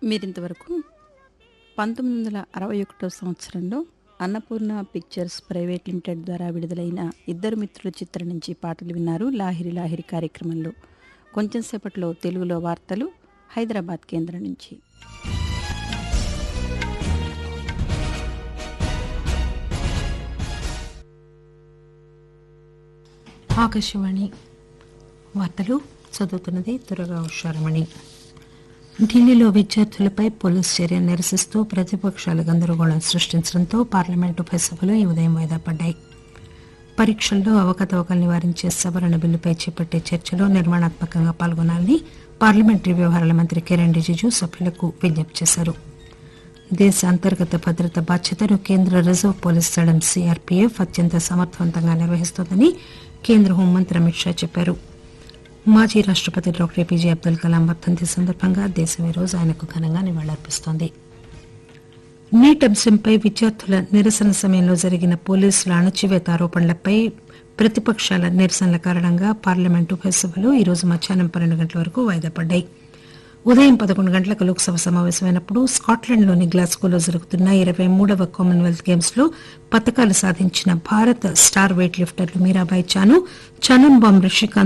మీరింతవరకు పంతొమ్మిది వందల అరవై ఒకటో సంవత్సరంలో అన్నపూర్ణ పిక్చర్స్ ప్రైవేట్ లిమిటెడ్ ద్వారా విడుదలైన ఇద్దరు మిత్రుల చిత్రం నుంచి పాటలు విన్నారు లాహిరి లాహిరి కార్యక్రమంలో కొంచెం సేపట్లో తెలుగులో వార్తలు హైదరాబాద్ కేంద్రం నుంచి ఆకాశవాణి వార్తలు చదువుతున్నది త్వరగా హుషారమణి ఢిల్లీలో విద్యార్థులపై పోలీసు చర్య నిరసిస్తూ ప్రతిపక్షాలు గందరగోళం సృష్టించడంతో పార్లమెంటు ఉభయ సభలు ఈ ఉదయం వాయిదా పడ్డాయి పరీక్షల్లో అవకతవకలు నివారించే సవరణ బిల్లుపై చేపట్టే చర్చలో నిర్మాణాత్మకంగా పాల్గొనాలని పార్లమెంటరీ వ్యవహారాల మంత్రి కిరణ్ రిజిజు సభ్యులకు విజ్ఞప్తి చేశారు దేశ అంతర్గత భద్రత బాధ్యతను కేంద్ర రిజర్వ్ పోలీస్ దళం సీఆర్పీఎఫ్ అత్యంత సమర్థవంతంగా నిర్వహిస్తోందని కేంద్ర హోంమంత్రి అమిత్ షా చెప్పారు మాజీ రాష్టపతి డాక్టర్ ఏపీజే అబ్దుల్ కలాం వర్ధంతి సందర్భంగా దేశం ఈ రోజు ఆయనకు ఘనంగా నివాళులర్పిస్తోంది నీట్ అంశంపై విద్యార్థుల నిరసన సమయంలో జరిగిన పోలీసుల అణచివేత ఆరోపణలపై ప్రతిపక్షాల నిరసనల కారణంగా పార్లమెంటు ఉభయ సభలు ఈ రోజు మధ్యాహ్నం పన్నెండు గంటల వరకు వాయిదా పడ్డాయి ఉదయం పదకొండు గంటలకు లోక్సభ సమావేశమైనప్పుడు స్కాట్లాండ్లోని గ్లాస్గోలో జరుగుతున్న ఇరవై మూడవ కామన్వెల్త్ గేమ్స్ లో పతకాలు సాధించిన భారత స్టార్ వెయిట్ లిఫ్టర్లు మీరాబాయి చాను చనన్ బామ్ రిషికాంత్